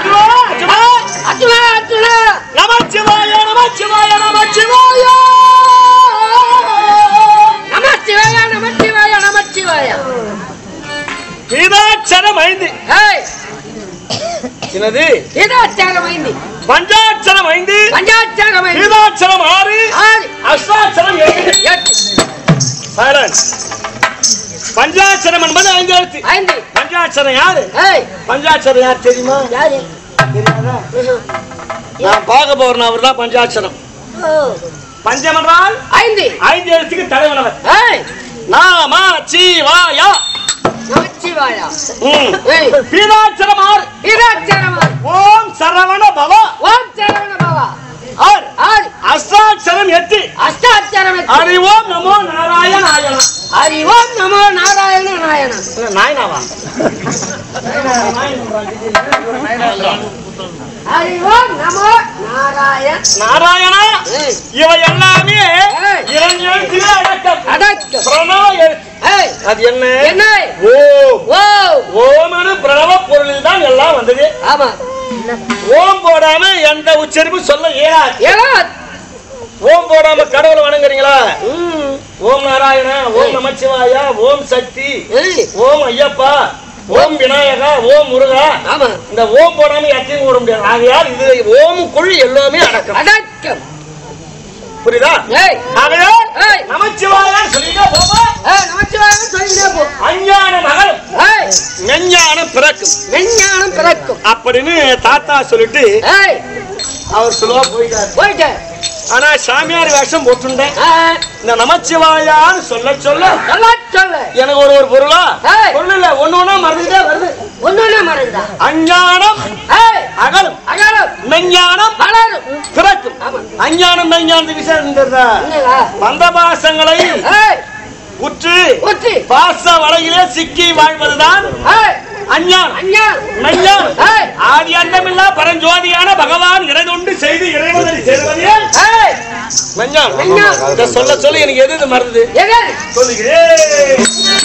அர்ஜுனா, அர்ஜுனா. அர்ஜுனா அர்ஜுனா நமச்சிவாய நமச்சிவாய நமச்சிவாய நமச்சிவாய நமச்சிவாய நமச்சிவாய கீதாட்சரம் ஐந்து ஏய் என்னது கீதாச்சாரம் ஐந்து பஞ்சாட்சரம் ஐந்து பஞ்சாச்சாரம் ஐந்து கீதாட்சரம் ஆறு ஆறு அஷ்டாட்சரம் எட்டு எட்டு சைலன்ஸ் பஞ்சாட்சரம் என்பது ஐந்து எழுத்து ஐந்து பஞ்சாட்சரம் யாரு ஏய் பஞ்சாட்சரம் யார் தெரியுமா யாரு தெரியாதா நான் பார்க்க போறேன் அவர் தான் பஞ்சாட்சரம் பஞ்சம் என்றால் ஐந்து ஐந்து எழுத்துக்கு தலைவனவர் ஏய் நாம சீவாயா நமச்சிவாயா ம். ஏய் பீதாட்சரம் ஆறு கீதாச்சாரம் ஆறு ஓம் சரவண பவ ஓம் சரவண பவா ஆறு ஆறு அஷ்டாட்சரம் எட்டு அஷ்டாச்சாரம் எட்டு அறிவோம் நமோ நாராயணாயண ஹரி ஓம் நமோ நாராயண நாராயண நாயனாவா ஹரி ஓம் நமோ நாராயண நாராயணா ஏய் இவை எல்லாமே ஏய். இரண்டு எழுத்திலே அடக்கம் அடக்கம் பிரணவ எழுத்து ஏய் அது என்ன என்ன ஓம் ஓ ஓமனு பிரணவ பொருளில் தான் எல்லாம் வந்தது ஆமா ஓம் போடாம எந்த உச்சரிப்பு சொல்ல இயலாது ஏழா ஓம் போடாம கடவுளை வணங்குறீங்களா ம் ஓம் நாராயணா ஓம் நமச்சிவாயா ஓம் சக்தி ஏய் ஓம் ஐயப்பா ஓம் விநாயகா ஓம் முருகா ஆமா இந்த ஓம் போடாம யாத்தையும் ஓட முடியாது ஆகையால் இது ஓமுக்குள் எல்லாமே அடக்கம் அடக்கம் புரியுதா ஏய் ஆகையால் ஏய் நமச்சிவாயா சொல்லிட்டா போமா ஏய் நமச்சிவாயம் சொல்லிட்டே போ அஞ்ஞான மகள் ஏய் மெஞ்ஞானம் பிறக்கும் விஞ்ஞானம் பிறக்கும் அப்படின்னு தாத்தா சொல்லிட்டு ஏய் அவர் சொல்லுவா போயிட்டார் போயிட்டேன் ஆனா சாமியார் வேஷம் போட்டுண்டேன் ஆ, இந்த நமச்சிவாயான்னு சொல்ல சொல்ல நல்லா சொல்லு எனக்கு ஒரு ஒரு பொருளா ஏய். பொருள் இல்ல ஒண்ணு ஒண்ணா மறந்துட்டே வருது ஒண்ணுமே மறந்துடா அஞ்ஞானம் ஏய் அகலும் அகாரம் மெஞ்ஞானம் வளரும் பிறக்கும் ஆமா அஞ்ஞானம் மெஞ்ஞானத்துக்கு சேர்ந்ததா என்னடா மந்தபாசங்களை ஏய் உற்று ஒத்தி பாச வலையிலே சிக்கி வாழ்வதுதான் ஏய் அஞ்ஞானம் அஞ்ஞான் மெஞ்ஞானம் ஏய் ஆதி அண்டமில்லா பரஞ்சோதியான பகவான் இறைதொண்டு செய்து இறைவனை சேர்வதே ஏய் மெஞ்ஞானம் மெஞ்ஞானம். இதை சொல்ல சொல்ல எனக்கு எது இது மறந்தது எது சொல்லுகிறேன்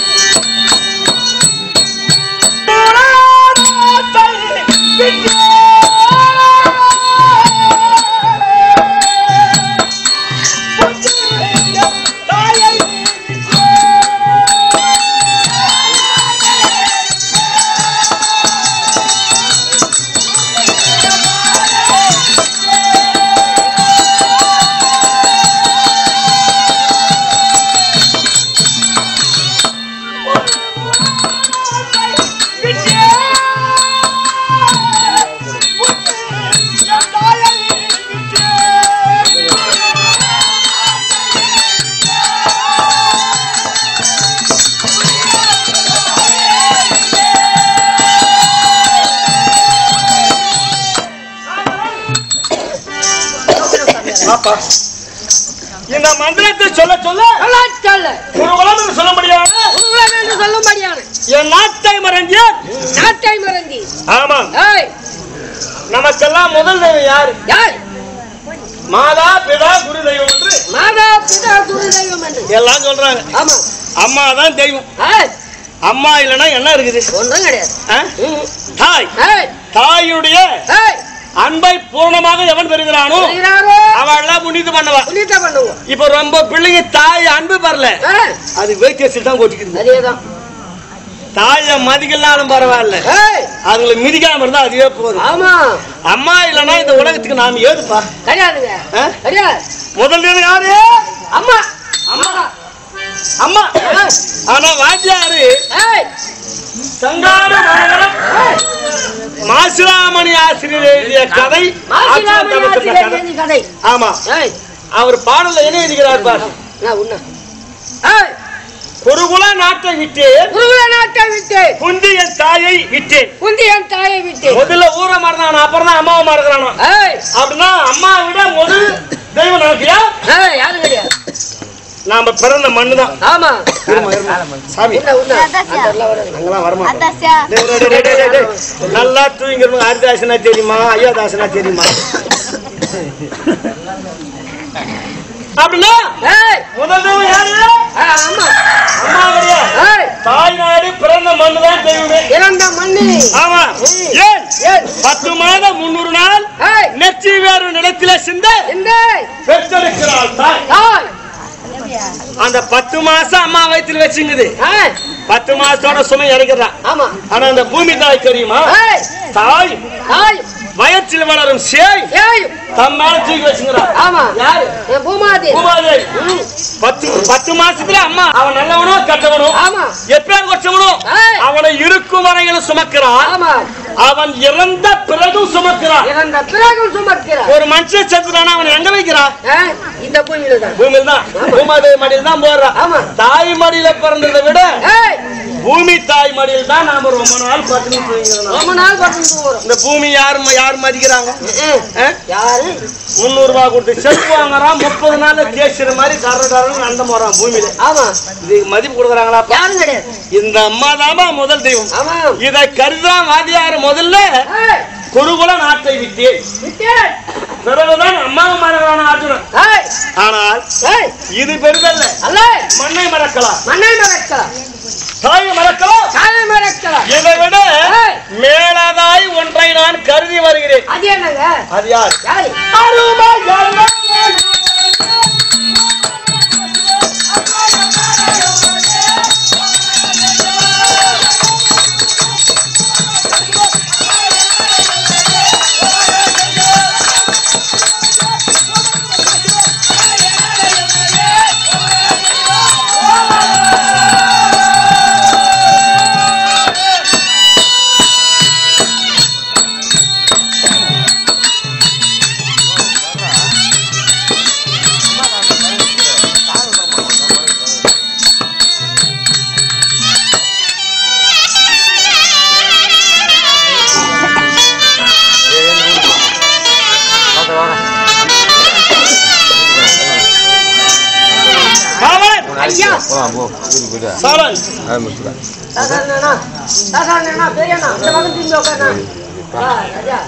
பாப்பா இந்த மந்திரத்தை சொல்ல சொல்ல நல்லா சொல்லு ஒரு உலகம் சொல்ல முடியாது உங்களை வேண்டும் சொல்லும்படியான என் நாட்டை மறைஞ்ச நாட்டை மறந்தி ஆமா ஏய் நமக்கெல்லாம் முதல் தெய்வம் யாரு யார் மாதா பிதா குரு தெய்வம் என்று மாதா பிதா குரு தெய்வம் என்று எல்லாம் சொல்றாங்க ஆமா அம்மா தான் தெய்வம் ஏய் அம்மா இல்லைன்னா என்ன இருக்குது ஒன்றும் கிடையாது ஆ? ம். தாய் ஏய் தாயுடைய ஏய் அன்பை பூர்ணமாக எவன் பெறுகிறானோ செய்கிறாரோ அவள்லாம் புனித பண்ணவா புனித பண்ணுவோம் இப்ப ரொம்ப பிள்ளைங்க தாய் அன்பு பரல ஏய் அது வைத்தியத்தில் தான் கொட்டிக்குது அதேதான் தாய மதிக்கலாலும் பரவாயில்ல ஏய் அதுங்களை மிதிக்காம இருந்தா அதுவே போதும் ஆமா அம்மா இல்லைன்னா இந்த உலகத்துக்கு நாம ஏதுப்பா கிடையாதுங்க ஆ? கிடையாது முதல் தெய்வம் யாரு அம்மா அம்மா அம்மா ஆனா வாத்தியாரு ஏய் சங்கார மகரம் ஏய் மாசிலாமணி ஆசிரியர் எழுதிய கதை மாசிலாமணி ஆசிரியர் தமக்கு ஆசிரியர் கதை. எழுதி கதை ஆமா ஏய் அவர் பாடல்ல என்ன எழுதுகிறார் பார் நான் உன்ன ஏய் குருகுல நாட்டை விட்டு குருகுல நாட்டை விட்டு குந்தி என் தாயை விட்டேன் குந்தி என் தாயை விட்டு முதல்ல ஊரை மறந்தான அப்புறம் தான் அம்மாவை மறக்கிறானோ ஏய் அப்படின்னா அம்மா விட முதல் தெய்வம் நமக்குயா ஏய் யாரும் கிடையாது நாம பிறந்த மண்ணு தான் ஆமா சாமி உன்ன உன்ன அதெல்லாம் வராது அங்கெல்லாம் வரமாட்டோம் அதாசியா டேய், டேய், டேய், டேய், டேய், டேய். நல்லா தூங்கிறவங்க ஹரிதாசனா தெரியுமா ஐயாதாசனா தெரியுமா அப்படின்னா ஏய் முதல் தெய்வம் யாரு ஆ, ஆமா அம்மா கிடையாது ஏய் தாய்நாடு பிறந்த மண்ணு தான் தெய்வமே இறந்த மண்ணி ஆமா ஏன் ஏய் பத்து மாதம் முன்னூறு நாள் ஏய் நெற்றி வேறு நிலத்தில சிந்த இந்த பெற்றெடுக்கிறாள் தாய் தாய் அந்த பத்து மாசம் அம்மா வயித்துல வச்சுங்குது ஏய் பத்து மாசத்தோட சுமை இறக்கிறான் ஆமா ஆனா அந்த பூமி தாய் தெரியுமா ஏய் தாய் தாய் வயற்றில் வளரும் சேய் ஏய் தம் மேல தூக்கி வச்சுக்கிறான் ஆமா யாரு என் பூமாதி பூமாதேவி பத்து பத்து மாசத்துல அம்மா அவன் நல்லவனோ கெட்டவனோ ஆமா எப்பேர் கொச்சவனோ ஏய். அவனை இருக்கும் வரையிலும் சுமக்கிறான் ஆமா அவன் இறந்த பிறகும் சுமக்கிறான் இறந்த பிறகு சுமக்கிறார் ஒரு மனுஷன் செத்துறானா அவனை எங்க வைக்கிறான் ஏய், இந்த பூமியில தான் பூமியில் தான் பூமாதேவி மடியில் தான் போடுறான் ஆமா. தாய் மடியில பிறந்ததை விட ஏய் பூமி தாய் மடியில் தான் நாம ரொம்ப நாள் பட்டினி தூங்கிறோம் ரொம்ப நாள் பட்டு தூங்குறோம் இந்த பூமி யாரு யார் மதிக்கிறாங்க ஏய், ஆ? யாரு முந்நூறு ரூபாய் கொடுத்து செக் வாங்குறான் முப்பது நாள்ல தேய்ச்சிற மாதிரி கர கரன்னு அந்த போறான் பூமியில ஆமா இது மதிப்பு கொடுக்குறாங்களா யாரும் கிடையாது இந்த அம்மா தாமா முதல் தெய்வம் ஆமா இதை கருதான் வாதியார் முதல்ல ஏய், குருகுல நாட்டை விட்டேன் விட்டேன். பிறகுதான் அம்மா மரகளான அர்ஜுனன் ஏய், ஆனால் ஏய், இது பெரிதல்ல அல்ல மண்ணை மறக்கலாம் மண்ணை மறக்கலாம் தாயை மறக்கலாம் காலை மறக்கலாம் இதை விட ஏய். மேலாதாய் ஒன்றை நான் கருதி வருகிறேன் அது என்னங்க அது யார் யாரு அருமை சாலன் ஐயா சாலன் சாதாரணா சாதாரணா பெரியண்ணா இந்த பக்கம் திரும்பி உட்காருண்ணா. ஆ, ராஜா.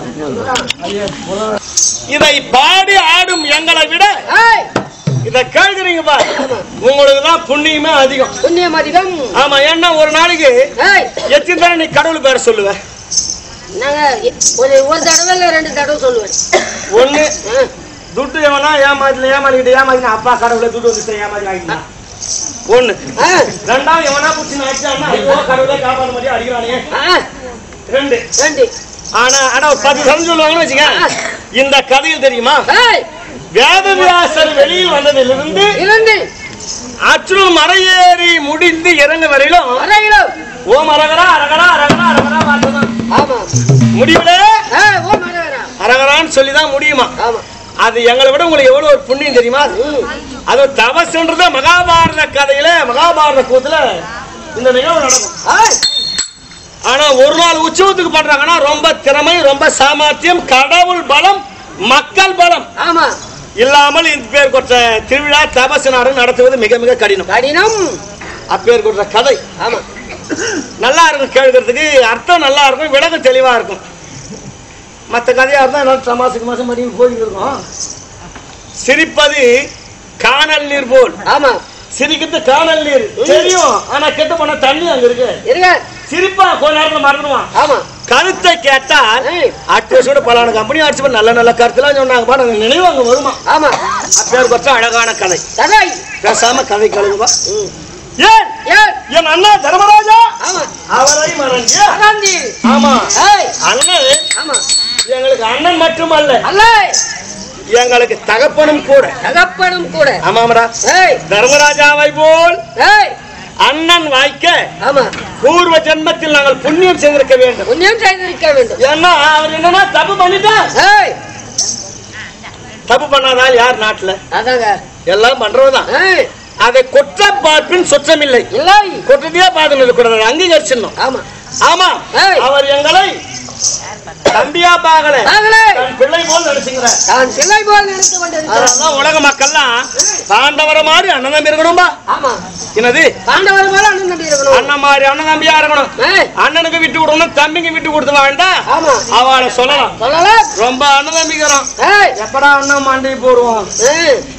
இதை பாடி ஆடும் எங்களை விட ஏய், இதை கேட்குறீங்க பா உங்களுக்கு தான் புண்ணியமே அதிகம் புண்ணியம் அதிகம் ஆமா ஏன்னா ஒரு நாளைக்கு ஏய் எத்தனை தடவை நீ கடவுள் பேர சொல்லுவ நாங்க ஒரு ஒரு தடவை இல்ல ரெண்டு தடவை சொல்லுவேன் ஒண்ணு ஆ, துட்டு எவனா ஏமாத்தல ஏமாத்திக்கிட்டு ஏமாத்தினா அப்பா கடவுளை துட்டு வந்து ஏமாத்தி ஆகிட்டான் ஒண்ணு ஆ, ரெண்டாவது எவனா புடிச்சு நாச்சான்னா ஐயோ கடவுளை காப்பாற்ற மாதிரி அடிக்கிறானே ஆ, ரெண்டு ரெண்டு ஆனா ஆனா ஒரு பத்து சதம் சொல்லுவாங்கன்னு வச்சுக்க இந்த கதையில் தெரியுமா ஏய், வேதவியாசர் வெளியில் வந்ததிலிருந்து இரண்டு அச்சுரும் மலையேறி முடிந்து இறங்க வரையிலும் அரையிலும் ஓம் அரகரா அரகரா அரகரா அரகரா வார்த்தைதான் ஆமா முடிவுல ஏ ஓ மரகரா அரகரான்னு சொல்லிதான் முடியுமா ஆமா அது எங்களை விட உங்களுக்கு எவ்வளவு ஒரு புண்ணியம் தெரியுமா ம். அது தபசுன்றது மகாபாரத கதையில மகாபாரத கூத்துல இந்த நிகழ்வு நடக்கும் ஏய், ஆனா ஒரு நாள் உற்சவத்துக்கு பண்றாங்கன்னா ரொம்ப திறமை ரொம்ப சாமர்த்தியம் கடவுள் பலம் மக்கள் பலம் ஆமா இல்லாமல் இந்த பேர் கொண்ட திருவிழா தபசு நாடு நடத்துவது மிக மிக கடினம் கடினம் அப்பேர் கொண்ட கதை ஆமா நல்லா இருக்கும் கேட்கறதுக்கு அர்த்தம் நல்லா இருக்கும் விளக்கம் தெளிவா இருக்கும் மற்ற கதையா இருந்தா எல்லாம் மாசத்துக்கு மாசம் மணி போயிட்டு இருக்கும் சிரிப்பது காணல் நீர் போல் ஆமா சிரிக்கிறது காணல் நீர் தெரியும் ஆனா கெட்டு போன தண்ணி அங்க இருக்கு இருங்க சிரிப்பா கொஞ்ச நேரத்துல மறந்துடுவான் ஆமா கருத்தை கேட்டால் ஏய், அட்வர்ஸோட பலான கம்பெனி அடிச்சு நல்ல நல்ல கருத்துலாம் சொன்னாங்க பாரு அந்த நினைவு அங்க வருமா ஆமா அப்பேர் கொற்ற அழகான கதை தகை பேசாம கதை கழுகுவா ம். ஏன் ஏய், என் அண்ணா தர்மராஜா ஆமா அவரை மறந்து அகாந்தி ஆமா ஏய் அண்ணன் ஆமா எங்களுக்கு அண்ணன் மட்டுமல்ல அல்ல எங்களுக்கு தகப்பனும் கூட தகப்பனும் கூட ஆமாமடா ஏய் தர்மராஜாவை போல் ஏய் அண்ணன் வாய்க்க ஆமா பூர்வ ஜென்மத்தில் நாங்கள் புண்ணியம் செய்திருக்க வேண்டும் புண்ணியம் செய்திருக்க வேண்டும் ஏன்னா அவர் என்னன்னா தப்பு பண்ணிட்டா ஏய் தப்பு பண்ணாதால் யார் நாட்டுல அதாங்க எல்லாம் பண்றதுதான் ஏய் அதை கொற்ற பார்ப்பின் சுற்றமில்லை இல்லை கொற்றத்தையே பார்த்து கூடாது அங்கீகரிச்சிடணும் ஆமா ஆமா ஏய். அவர் எங்களை தம்பியா பார்க்கல நாங்களே தன் பிள்ளை போல் நினைச்சுங்கிறார் நான் பிள்ளை போல் நினைத்து கொண்டிருக்கிறேன் அதனால உலக மக்கள்லாம் பாண்டவர மாதிரி அண்ணன் தம்பி இருக்கணும்பா ஆமா என்னது பாண்டவர் போல அண்ணன் தம்பி இருக்கணும் அண்ணன் மாதிரி அண்ணன் தம்பியா இருக்கணும் ஏய் அண்ணனுக்கு விட்டு கொடுக்கணும் தம்பிக்கு விட்டு கொடுத்து வேண்டாம் ஆமா அவளை சொல்லலாம் சொல்லலாம் ரொம்ப அண்ணன் தம்பிக்கிறோம் ஏய் எப்படா அண்ணன் மண்டைக்கு போடுவோம் ஏய்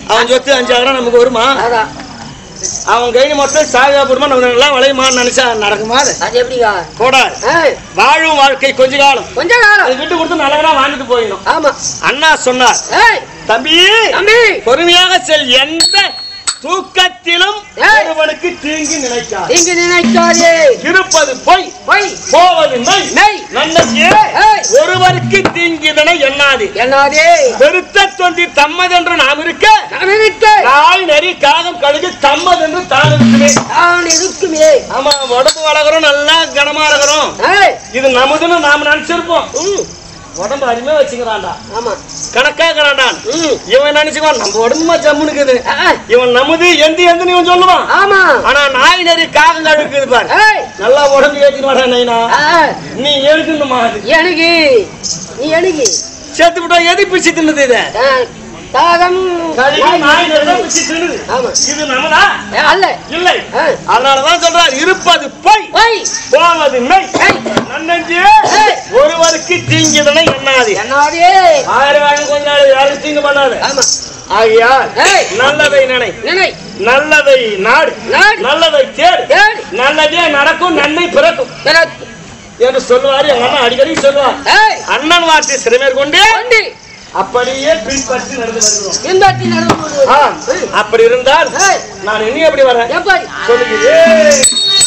அவன் சொத்து அஞ்சாயிரம் நமக்கு வருமா அதான் அவன் கையில் மொத்தம் சாகாபுரமா நம்ம எல்லாம் விளையுமான்னு நினைச்சா நடக்குமா அது அது எப்படிக்கா கூடாது ஏய், வாழும் வாழ்க்கை கொஞ்ச காலம் கொஞ்ச காலம் அது விட்டு கொடுத்து நல்லவனா வாழ்ந்துட்டு போயிடணும் ஆமா அண்ணா சொன்னார் ஏய் தம்பி தம்பி பொறுமையாக செல் எந்த தூக்கத்திலும் ஏய். ஒருவனுக்கு தீங்கு நினைக்காது இங்கு நினைக்காதே இருப்பது பொய் போய் போவது மெய் நெய் நல்லதே ஏய். ஒருவருக்கு தீங்கிதனை எண்ணாது என்னாதே பெருத்த தொந்தி தம்மதென்று நாம் இருக்க நான் இருக்க நாய் நரி காகம் கழுகு தம்மதென்று தான் இருக்குமே நான் இருக்குமே ஆமா உடம்பு வளர்க்குறோம் நல்லா கனமா இருக்கிறோம் ஏய் இது நமதுன்னு நாம நினைச்சிருப்போம் ம் உடம்பு அருமையா வச்சுக்கிறான்டா ஆமா கணக்காக்குறான்டான் ம் இவன் நினைச்சுக்குவான் நம்ம உடம்புமா ஜம்முனுக்குது ஆ, ஆ. இவன் நமது எந்த எந்த இவன் சொல்லுவான் ஆமா ஆனா நாய் நரி காகம் கழுகுது பாரு ஏய் நல்லா உடம்பு ஏத்திட்டு வாடா நைனா ஆ, நீ எழுக்கணுமா அது எனக்கு நீ எனக்கு செத்து விட்டா எது பிச்சு தின்னுது இத ஆ, தாகம் கழுகு நாய் நரி தான் பிச்சு தின்னுது ஆமா இது நம்மளா ஏ, அல்ல இல்லை ஆ. அதனாலதான் சொல்றார் இருப்பது பொய் போய் போவது மெய் ஏய் நன்னஞ்சு ஏய். ஒருவருக்கு தீங்கிதனை எண்ணாது என்னாதே ஆயிரம் ஆயிரம் கொஞ்ச நாள் யாரும் தீங்கு பண்ணாது ஆமா ஆகையால் ஏய். நல்லதை நினை நினை நல்லதை நாடு நாடு. நல்லதை தேடு தேடு. நல்லதே நடக்கும் நன்மை பிறக்கும் பிறகு என்று சொல்லுவார் எங்க அண்ணா அடிக்கடி சொல்லுவார் ஏய் அண்ணன் வார்த்தை சிறுமேற்கொண்டு வண்டி அப்படியே பின்பற்றி நடந்து வருகிறோம் பின்பற்றி நடந்து கொண்டு ஆ, வரு. ஏய், அப்படி இருந்தால் ஏய், நான் இனி எப்படி வரேன் எப்படி சொல்லுகிறேன்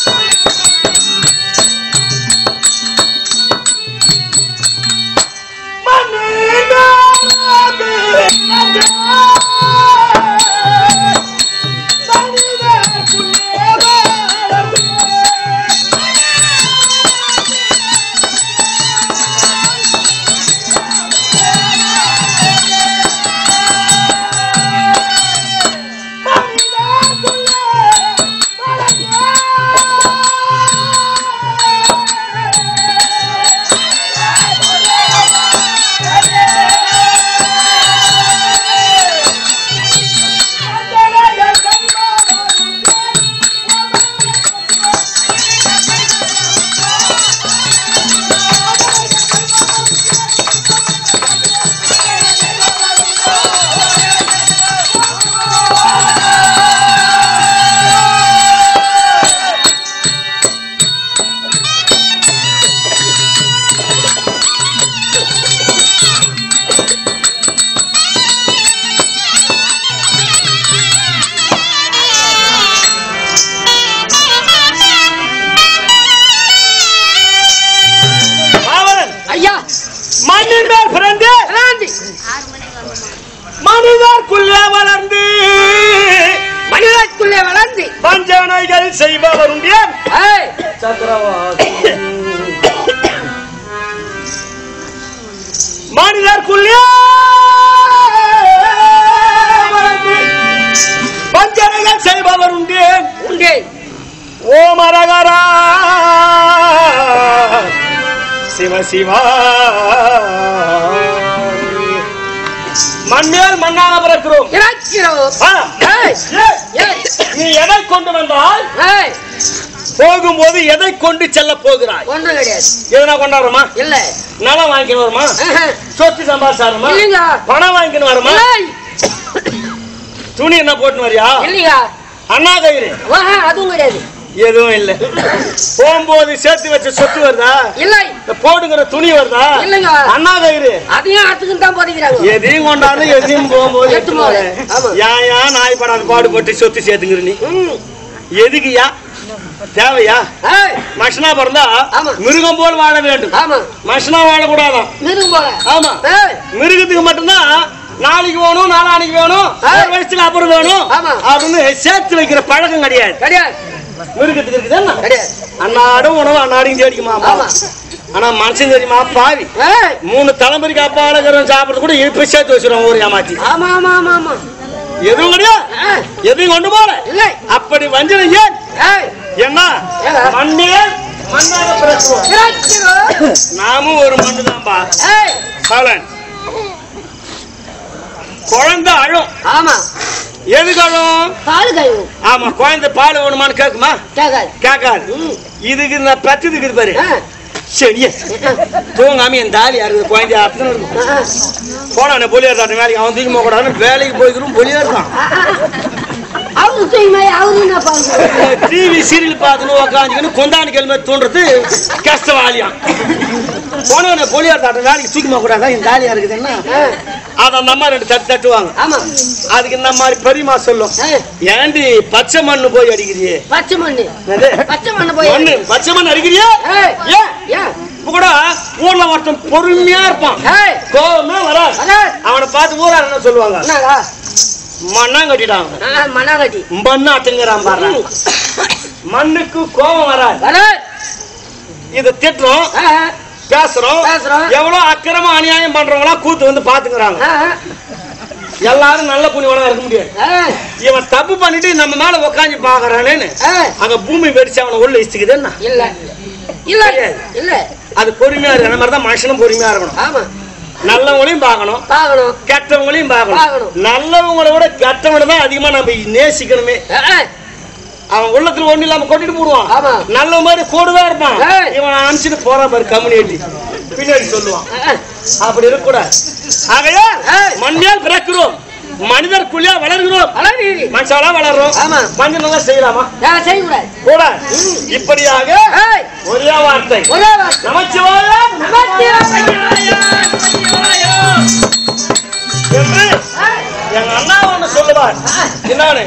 பாவலன் ஐயா மண்ணின் மேல் பிறந்து வேளாண்டி மனிதர்க்குள்ளே வளர்ந்து மனிதக்குள்ளே வளர்ந்து பஞ்சனைகள் செய்பவர் உண்டே ஏய் சக்கரவாசி மனிதர்க்குள்ளே வளர்ந்து பஞ்சனைகள் செய்பவர் உண்டே உண்டே ஓம் அரகரா சிவ சிவா மண்மேல் மண்ணாக பிறக்கிறோம் இறக்கிறோம் ஆ, ஏய் ஏய், ஏய் நீ எதை கொண்டு வந்தால் ஏய் போகும்போது எதை கொண்டு செல்ல போகிறாய் ஒன்றும் கிடையாது எதனா கொண்டாடுறோமா இல்ல நிலம் வாங்கிக்கணும் வருமா ஆஹா. சொத்து சம்பாதிச்சாருமா இல்லைங்க பணம் வாங்கிக்கணும் வருமா ஏய் துணி என்ன போட்டு வரியா இல்லைங்க அண்ணா கயிறு ஆஹா, அதுவும் கிடையாது எதுவும் இல்ல போகும்போது சேர்த்து வச்ச சொத்து வருதா இல்லை இந்த போடுங்கிற துணி வருதா இல்லைங்க அண்ணா கயிறு அதையும் அதுக்கும் தான் போதிக்கிறாங்க எதையும் கொண்டாந்து எதையும் போகும்போது எடுத்து எடுத்து போல போல. ஆமா. ஏன் ஏன் நாய் படாத பாடுபட்டு சொத்து சேர்த்துங்கிற நீ ம். எதுக்குயா தேவையா ஏய் மனுஷனா பிறந்தா ஆமா. மிருகம் போல் வாழ வேண்டும் ஆமா மனுஷனா வாழக்கூடாதான் மிருகம் போல ஆமா ஏய் மிருகத்துக்கு மட்டும்தான் நாளைக்கு வேணும் நாளானைக்கு வேணும் ஆ. ஒரு வருஷத்துக்கு அப்புறம் வேணும் ஆமா. அப்படின்னு சேர்த்து வைக்கிற பழக்கம் கிடையாது கிடையாது மிருகத்துக்கு இருக்குதா கிடையாது அன்னாடும் உணவு அன்னாடையும் தேடிக்குமா ஆமா ஆனா மனுஷன் தெரியுமா பாவி ஏய் மூணு தலைமுறைக்கு அப்பால இருக்கிறவன் சாப்பிடுறது கூட இப்ப சேர்த்து வச்சிருவாங்க ஒரு ஏமாத்தி ஆமா ஆமா ஆமா ஆமா எதுவும் கிடையாது ஏய், எதையும் கொண்டு போல இல்லை அப்படி வஞ்சனை ஏன் ஏய் என்ன ஏடா? மண்ணில் மண்ணாக பிறக்கிறோம் இறக்கிறோம் நாமும் ஒரு மண்ணு தான்பா ஏய் காலன் குழந்தை அழும் ஆமா எதுக்கு அழும் பால் கழுவு ஆமா குழந்தை பால் வேணுமான்னு கேக்குமா கேட்காது கேட்காது ம். இதுக்கு நான் பெத்ததுக்கு பாரு ஆ, சரியா தூங்காம என் தாலி யாருக்கு குழந்தைய அத்தனை இருக்கும் போனானே பொலியார் தாட்டம் வேலைக்கு அவன் தூக்கி போகக்கூடாதுன்னு வேலைக்கு போய்க்கிறோம் பொலியார் தான் அவரு தூய்மை அவரு என்ன பாருங்க டிவி சீரியல் பார்த்துன்னு உக்காந்துக்கின்னு கொண்டாடி கிழமை தூண்டுறது கஷ்டவாளியாம் போனவன பொலியார் தாட்டம் வேலைக்கு தூக்கி போகக்கூடாதா என் தாலியா இருக்குதுன்னா அதை அந்த அம்மா ரெண்டு தட்டு தட்டுவாங்க ஆமா அதுக்கு இந்த மாதிரி பெரியமா சொல்லும் ஆ, ஏண்டி பச்சை மண்ணு போய் அடிக்கிறியே பச்சை மண்ணு என்னது? பச்சை மண்ணு போய் மண்ணு பச்சை மண் அடிக்கிறியா ஏய், ஏன் ஏன் இப்ப கூட ஊர்ல ஒருத்தன் பொறுமையா இருப்பான் ஏய், கோவமே வராது வராது. அவனை பார்த்து ஊரா என்ன சொல்லுவாங்க என்னடா மண்ணா கட்டிட்டாங்க ஆ, மண்ணாங்கட்டி மண்ணு அட்டுங்கிறான் பாரு மண்ணுக்கு கோபம் வராது வராது. இத திட்டுறோம் ஆ, பேசுறோம் பேசுறோம். எவ்வளவு அக்கிரம அநியாயம் பண்றவங்களா கூத்து வந்து பாத்துக்கிறாங்க ஆ, எல்லாரும் நல்ல புண்ணியவனா இருக்க முடியாது ஆ, இவன் தப்பு பண்ணிட்டு நம்ம மேல உக்காந்து பாக்குறானேன்னு ஆ. அங்க பூமி வெடிச்சு அவனை உள்ள இசுக்குதுன்னா இல்ல இல்ல இல்ல அது பொறுமையா இருக்கு அந்த மாதிரி தான் மனுஷனும் பொறுமையா இருக்கணும் ஆமா நல்லவங்களையும் பார்க்கணும் பாக்கணும் கெட்டவங்களையும் பார்க்கணும். பார்க்கணும் நல்லவங்களை விட கெட்டவனை தான் அதிகமா நம்ம நேசிக்கணுமே ஆ, ஆ, அவன் உள்ளத்துல ஒண்ணு இல்லாம கொட்டிட்டு போடுவான் ஆமா. நல்ல மாதிரி கூடவே இருப்பான் ஏய். இவன் அனுப்பிச்சுட்டு போறான் பாரு கம்யூனிட்டி பின்னாடி சொல்லுவான் ஆ, அப்படி இருக்கக்கூடாது ஆகையா ஏய். மண்ணியால் பிறக்கிறோம் மனிதர்க்குள்ளே வளர்கிறோம் வளர்றீ. மனுஷாலா வளர்றோம் ஆமா. மஞ்சள் நல்லா செய்யலாமா நான் செய்யக்கூடாது கூட இப்படியாக ஏய், ஒரே வார்த்தை ஒரே வார்த்தை. நமச்சிவாயம் என்று எங்க அண்ணா ஒண்ணு சொல்லுவார் என்னன்னு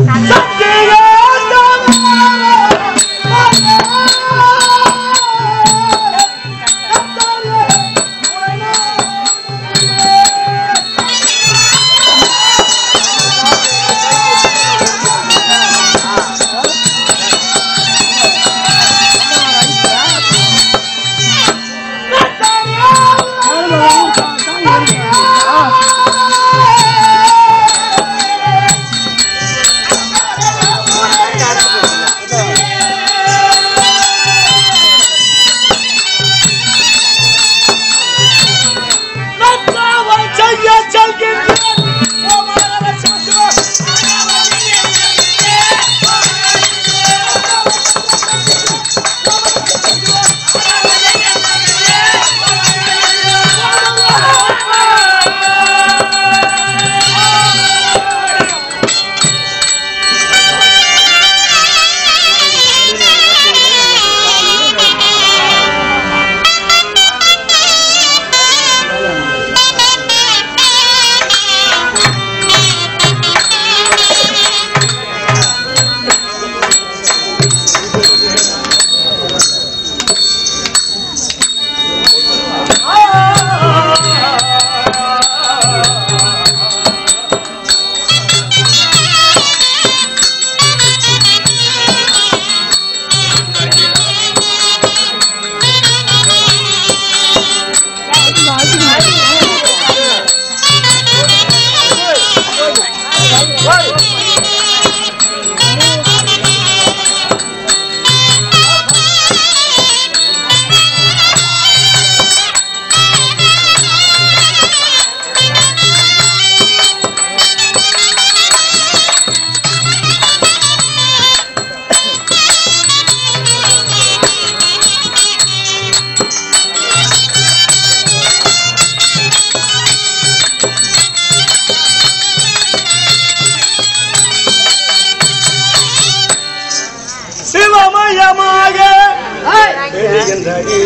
சிவமயமாக ஏய், தெரிகின்றடி.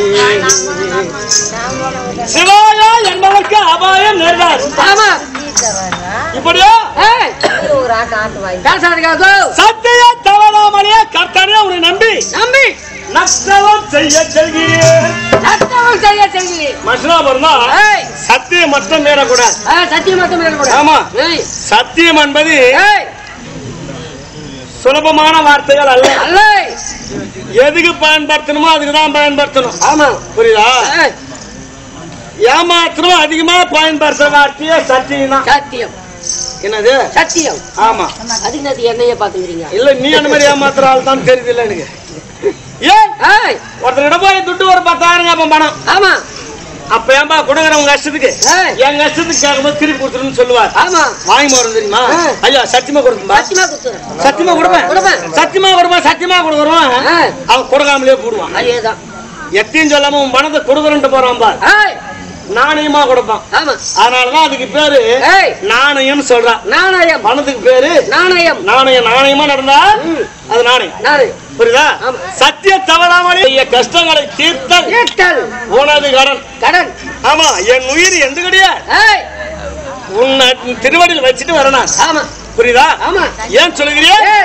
சிவாயா என்பதற்கு அபாயம் நேர்ந்தார் ஆமா இப்படியா ஏய், பேசாதீங்க, go. சத்திய தவறாமலே கர்த்தனே உன்னை நம்பி நம்பி நஷ்டவம் செய்ய செல்கிறேன் சத்தமும் செய்ய செய்கிறேன். மனுஷனா பிறந்தா ஏய், சத்தியம் மட்டும் மீறக்கூடாது ஆ, சத்தியம் மட்டும் இருக்கக்கூடாது. ஆமா. ஏய், சத்தியம் என்பது ஏய், சுலபமான வார்த்தைகள் அல்ல அல்ல. எதுக்கு பயன்படுத்தணுமோ அதுக்கு தான் பயன்படுத்தணும் ஆமா புரியுதா ஏய், ஏமாத்திரம் அதிகமா பயன்படுத்துற வார்த்தையே சத்தியம் தான் சத்தியம் என்னது சத்தியம் ஆமா அதுக்கு நேத்து என்னைய பாத்துக்கிறீங்க இல்ல நீ அந்த மாதிரி ஏமாத்துற ஆள் தான் தெரியுது இல்ல எனக்கு ஏன் ஏய், ஒருத்தர் போய் துட்டு ஒரு பத்தாயிரம் கேட்போம் பணம் ஆமா அப்ப ஏன்பா கொடுக்குற உங்க கஷ்டத்துக்கு ஏய், என் கஷ்டத்துக்கு கேட்கும்போது திருப்பி கொடுத்துருன்னு சொல்லுவார் ஆமா வாங்கி போறது தெரியுமா ஆ. ஐயா சத்தியமா கொடுக்கும்பா சத்தியமா கொடுத்துறேன். சத்தியமா கொடுப்பேன் கொடுப்பேன். சத்தியமா கொடுப்பேன் சத்தியமா கொடுக்குறோம் ஆ, அவன் கொடுக்காமலே போடுவான் அதேதான் எத்தையும் சொல்லாம உன் பணத்தை கொடுக்குறேன்ட்டு போறான் பார் ஏய் நாணயமா கொடுப்பான் ஆமா அதனாலதான் அதுக்கு பேரு ஏய் நாணயம்னு சொல்றான் நாணயம் பணத்துக்கு பேரு நாணயம் நாணயம் நாணயமா நடந்தா ம். அது நாணயம் நாணயம் புரியுதா ஆமா. சத்திய தவறாமலே என் கஷ்டங்களை தீர்த்தல் ஏற்றல் உனது கடன் கடன் ஆமா என் உயிர் எந்த கிடையாது ஏய் உன்னை திருவடியில் வச்சுட்டு வரணும் ஆமா புரியுதா ஆமா ஏன் சொல்லுகிறியா ஏய்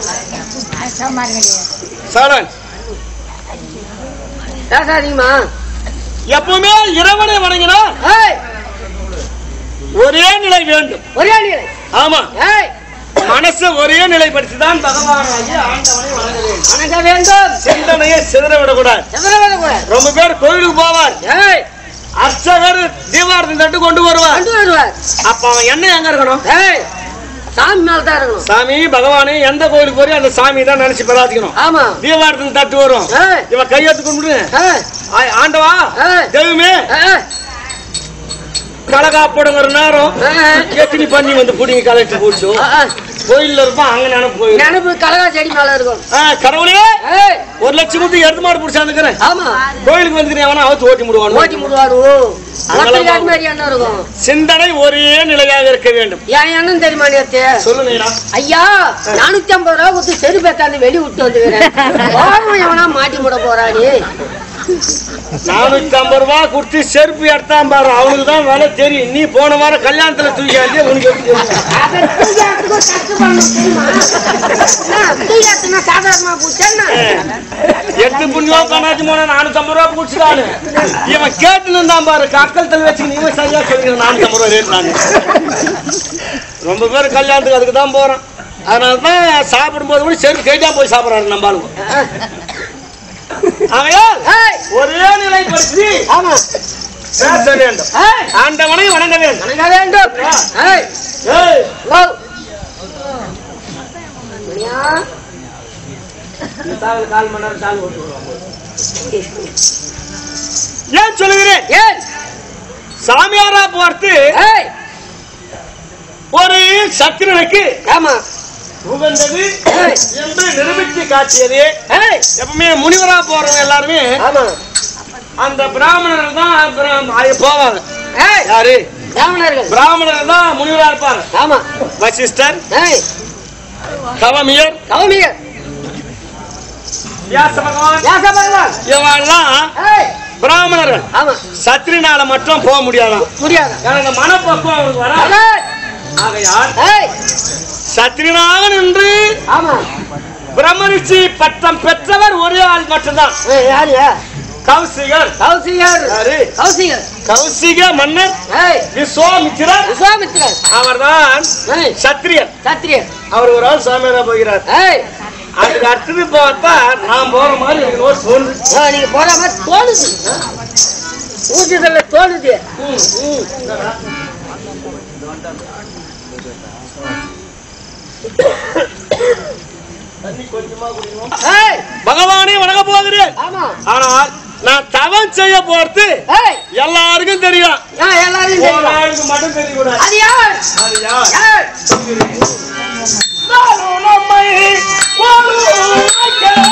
சரண் பேசாதீங்கம்மா எப்பவுமே இறைவனை வணங்கினா ஏய் ஒரே நிலை வேண்டும் ஒரே நிலை ஆமா ஏய் மனசை ஒரே நிலைப்படுத்திதான் பகவானாகி ஆண்டவனை வணங்க வேண்டும் வணங்க வேண்டும் சிந்தனையை சிதற விடக்கூடாது எவ்வளவு கூட ரொம்ப பேர் கோயிலுக்கு போவார் ஏய் அர்ச்சகர் தீபாரத்தி தட்டு கொண்டு வருவார் கொண்டு வருவார் அப்ப அவன் என்ன எங்க இருக்கணும் ஏய் சாமி மேல தான் இருக்கணும் சாமி பகவானே எந்த கோயிலுக்கு போறியோ அந்த சாமி தான் நினைச்சு பிரார்த்திக்கணும் ஆமா தீபாரத்தி தட்டு வரும் ஏய் இவன் கையெழுத்து கொண்டு ஏய் ஆண்டவா ஏய் தெய்வமே ஏய் கலகாப்படுங்கிற நேரம் ஏய் எத்தனை பண்ணி வந்து புடிங்க கலெக்டர் போச்சு ஏய் கோயில்ல இருப்பான் அங்க நினைப்பு போயிடும் நினைப்பு கலகா செடி மேல இருக்கும் ஆ, கடவுளே ஏய் ஒரு லட்சம் கொடுத்து எடுத்து மாடு பிடிச்சாந்துக்கிறேன் ஆமா கோயிலுக்கு வந்துக்கிறேன் அவனா அவத்து ஓட்டி முடுவான் ஓட்டி முடுவாரு ஒத்தரிக்காது மாதிரி என்ன இருக்கும் சிந்தனை ஒரே நிலையாக இருக்க வேண்டும் என் எண்ணம் தெரியுமா நேத்து சொல்லு நீடா ஐயா நானூத்தி ஐம்பது ரூபா கொடுத்து செருப்பு எத்தாந்து வெளி விட்டு வந்துக்கிறேன் போறவன் எவனா மாட்டி முட போறாடி நானூத்தி ஐம்பது ரூபாய் கொடுத்து செருப்பு எடுத்தான் பாரு அவனுக்கு தான் வேலை தெரியும் நீ போன வாரம் கல்யாணத்துல தூக்கியாச்சு உனக்கு எப்படி தெரியும்? அதை தூக்கியாத்துக்கும் கஷ்டப்படணும் தெரியுமா என்ன, தூக்கியாத்துனா சாதாரணமா போச்சேன்னா எட்டு புண்ணியம் கண்ணாச்சி போன நானூத்தி ஐம்பது ரூபா குடிச்சுதானு இவன் கேட்டு இருந்தான் பாரு அக்கல் தலை வச்சு இவன் சரியா சொல்லிக்கிறேன் நானூத்தி ஐம்பது ரூபா ரேட் நானு ரொம்ப பேர் கல்யாணத்துக்கு அதுக்கு தான் போறோம் அதனால தான் சாப்பிடும்போது கூட செருப்பு கேட்டா போய் சாப்பிடுறாரு நம்ம ஆளுங்க ஆகையால் ஏய், ஒரே நிலைப்படுத்தி ஆமா பேச வேண்டும் ஏய், ஆண்டவனை வணங்க வேண்டும் வணங்க வேண்டும் ஏய், ஏய், ஓ. மணியா? கால் மணி நேரம் கால் ஓட்டு ஏன் சொல்லுகிறேன் ஏய், சாமியாரா பார்த்து ஏய், ஒரு சத்திரனுக்கு ஆமா உகந்தது ஏய், என்று நிரூபித்து காட்டியது ஏய், எப்பவுமே முனிவரா போறவங்க எல்லாருமே ஆமா அந்த பிராமணர் தான் பிர- அது போவாங்க ஏய், யாரு பிராமணர்கள் பிராமணர் தான் முனிவரா இருப்பாங்க ஆமா வசிஷ்டர் ஏய், தவமியர் கௌமிகர் வியாச பகவான் வியாச பகவான் இவெல்லாம் ஏய், பிராமணர்கள் ஆமா சத்திரினால மட்டும் போக முடியாதாம் முடியாது ஏன்னா இந்த மனப்பக்குவம் அவனுக்கு வராது ஏய், ஆகையால் ஏய், சத்திரினாக நின்று ஆமா பிரம்மரிஷி பட்டம் பெற்றவர் ஒரே ஆள் மட்டும்தான் ஏய், யாரு கௌசிகர் கௌசிகர் யாரு கௌசிகர் கௌசிக மன்னர் ஏய் விஸ்வாமித்திரர் விஸ்வாமித்திரர் அவர்தான் ஏய் சத்திரியர் சத்திரியர் அவர் ஒரு ஆள் சாமியாரா போகிறார் ஏய் அதுக்கு அடுத்தது பார்த்தா நான் போற மாதிரி எனக்கு ஒரு தோணுது ஆ, நீங்க போற மாதிரி தோணுது ஊர்ஜிதல்ல தோணுது ம், ம். தண்ணி கொஞ்சமா குடிக்கணும். ஏய் பகவானே வணங்க போகிறேன் ஆமா ஆனால் நான் தவம் செய்ய போறது ஏய் எல்லாருக்கும் தெரியும் நான் எல்லாரையும் ஒரு தெரியும் ஆளுக்கு மட்டும் தெரியக்கூடாது அது யார் அது யார்? யார் நானும் நம்மை ஒருமைக்க.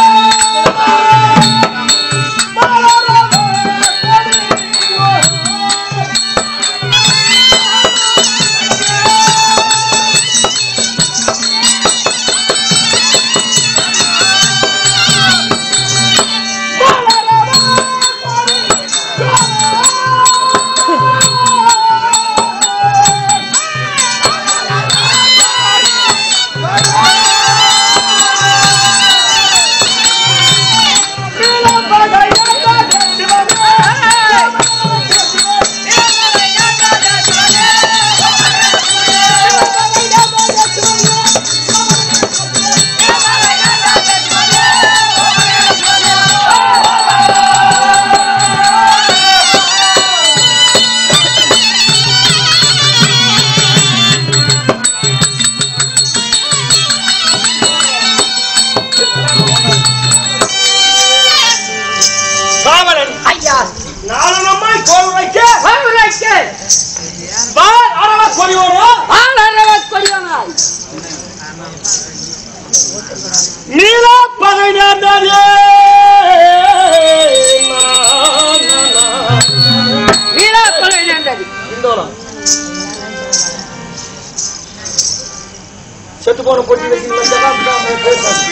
செத்து போன பொட்டி வச்சு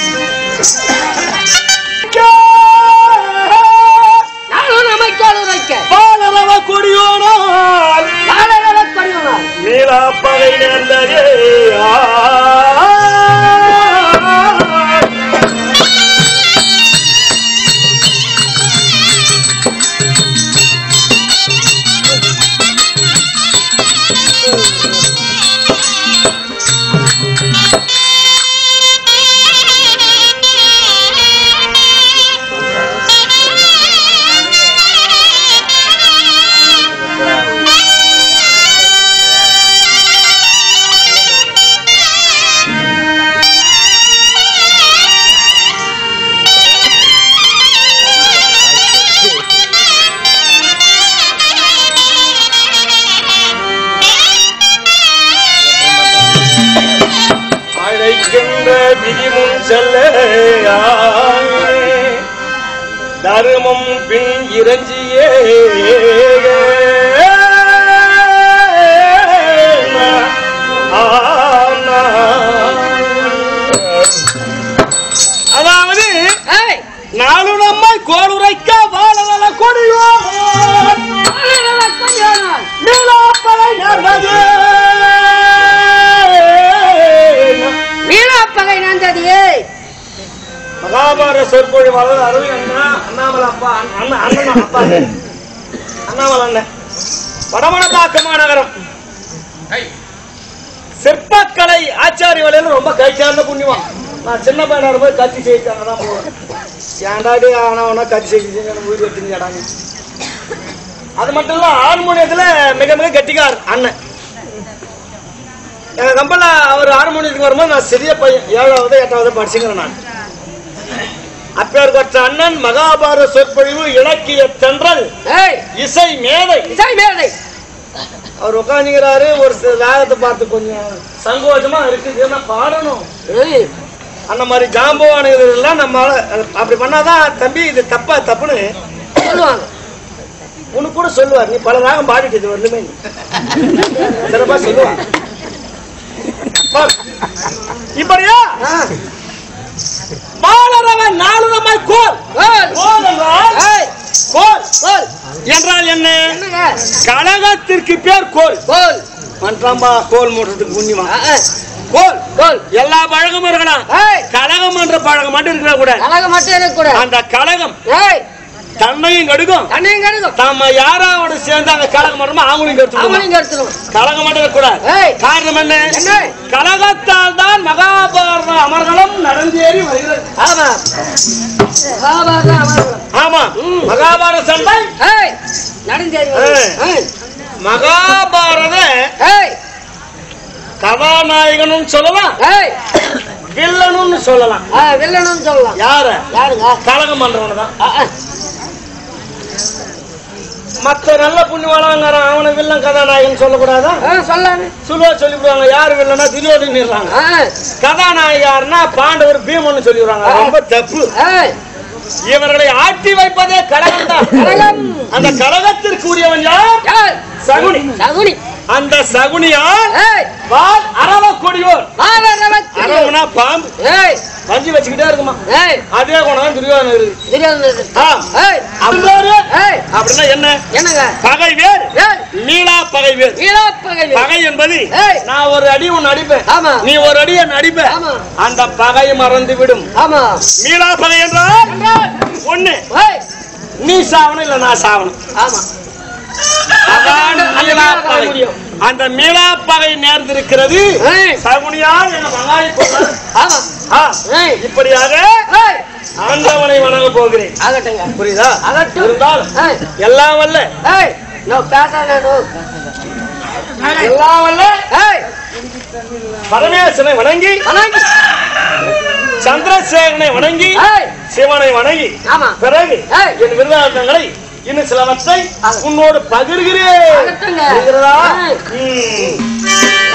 நானும் நமக்கால் உரைக்க பாலரவ கொடியோனால் பாலரவ கொடியோனால் நீலா பகை நேர்ந்ததே ஆ. அழைக்கின்ற விதிமுன் செல்ல தருமம் பின் இறஞ்சியே அதாவது ஏய் நாலு நம்மை கோடுரைக்க வாழவள கொடியோ பாலரவ கொடியோனால் நீலாப்பலை நடந்தது வீணாப்பகை நந்ததியே மகாபாரத சொற்பொழிவாளர் அருள் அண்ணா அண்ணாமலை அப்பா அண்ணா அண்ணன் அப்பா அண்ணாமலை அண்ணன் வடமணப்பாக்க மாநகரம் சிற்பக்கலை ஆச்சாரிய வேலையில ரொம்ப கை சேர்ந்த புண்ணியமா நான் சின்ன பையனா போய் கத்தி செய்தாங்க தான் போவேன் ஏன்டாடி ஆனவனா கத்தி செய்து உயிர் எடுத்துங்கடாங்க அது மட்டும் இல்ல ஹார்மோனியத்துல மிக மிக கெட்டிக்கார் அண்ணன் எங்க கம்பெனில அவர் ஹார்மோனியத்துக்கு வரும்போது நான் சிறிய பையன் ஏழாவது எட்டாவது படிச்சுக்கிறேன் நான் அப்பேற்பட்ட அண்ணன் மகாபாரத சொற்பொழிவு இலக்கிய தென்றல் ஏய் இசை மேதை இசை மேதை அவர் உட்காந்துங்கிறாரு ஒரு சில ராகத்தை பார்த்து கொஞ்சம் சங்கோஜமா இருக்குது ஏன்னா பாடணும் ஏய் அந்த மாதிரி ஜாம்பவானுகள் எல்லாம் நம்ம அப்படி பண்ணாதான் தம்பி இது தப்பா தப்புன்னு சொல்லுவாங்க உனக்கு கூட சொல்லுவார் நீ பல ராகம் பாடிட்டு இது ஒண்ணுமே நீ. சிறப்பா சொல்லுவார் பார். இப்படியா ஆ. வாழறவன் நாளுரமாய் கோல் கோல். கோல் என்றால் ஏய் கோல் கோல் என்றால் என்ன என்னங்க கழகத்திற்கு பேர் கோல் கோல் மன்றாம்பா கோல் மூடுறதுக்கு புண்ணியமா ஆ, ஆ. கோல் கோல் எல்லா பழக்கமும் இருக்கணும் ஏய் கழகம் என்ற பழக்கம் மட்டும் இருக்கிற கூட அழக மட்டும் இருக்கக்கூடாது அந்த கழகம் ஏய் தன்னையும் கெடுக்கும் தண்ணியும் கெடுக்கும் நம்ம யாராவோட சேர்ந்து அந்த கழகம் மட்டுமா அவங்களையும் கெடுத்துக்கணும் அவங்களையும் கெடுத்துடும் கழகம் மட்டும் இருக்கக்கூடாது ஏய் காரணம் என்ன என்ன கழகத்தால் தான் மகாபாரத அமர்களும் நடந்தேறி வருகிறது ஆமா மகாபாரத அமர்வுகள். ஆமா ம். மகாபாரத சண்டை ஏய் நடுஞ்சேரி ஏய். ஏய் மகாபாரத ஏய் கதாநாயகனும் சொல்லலாம் ஏய் வில்லனும் சொல்லலாம் ஆ வில்லனும் சொல்லலாம் யார யாருங்க கழகம் பண்றவன தான் ஆ, ஆ. மத்த நல்ல புண்ணியவாளங்கிறான் அவனை வில்லன் கதாநாயகன் சொல்லக்கூடாதா ஆ, சொல்லாமே சுலுவா சொல்லிவிடுவாங்க யாரு வில்லனா துரியோதனிடுறாங்க ஆ கதாநாயகர்னா பாண்டவர் பீமன்னு சொல்லிடுறாங்க ரொம்ப தப்பு ஏய் இவர்களை ஆட்டி வைப்பதே கழகம் தான் கழகம். அந்த கழகத்திற்கு உரியவன் யார் யார் சகுனி சகுனி அந்த சகுனியால் ஏய் வால் அரவ கொடியோர் மாவரவத்தி அரவனா பாம்பு ஏய் வஞ்சி வச்சுக்கிட்டே இருக்குமா ஏய் அதே குணம் துரியோதன இருக்கு துரியோதனன் ஆ. ஏய் அவன் பேரு ஏய் அப்படின்னா என்ன என்னங்க பகை வேர் ஏய் நீலா பகை வேர் ஈழப்பகை பகை என்பது ஏய். நான் ஒரு அடி உன் அடிப்பேன் ஆமா நீ ஒரு அடி என் அடிப்ப ஆமா. அந்த பகை மறந்து விடும் ஆமா மீளா பகை என்றால் ஒண்ணு ஏய் நீ சாவணும் இல்ல நான் சாவணும் ஆமா அதான் அந்த மீளா மீளா பகை பகை முடியும். அந்த மீளா பகை நேர்ந்திருக்கிறது ஏய் சகுனியால் என மகாய் கொண்டார். ஆமா ஆ, ஏய் இப்படியாக ஏய் ஆண்டவனை வணங்க போகிறேன் ஆகட்டுங்க புரியுதா ஆகட்டும். இருந்தால் ஏய் எல்லாம் வல்ல ஏய் நோ பேசானோ எல்லாம் வல்ல ஏய் பரமேஸ்வரனை வணங்கி வணங்கி சந்திரசேகரனை வணங்கி ஏய் சிவனை வணங்கி ஆமா பிறகு ஏய். என் விருதாந்தங்களை இன்னும் சிலவற்றை ஆ. உன்னோடு பகிர்கிறேன் ஆகட்டுங்க. புரிகிறதா? ஏய். ம்.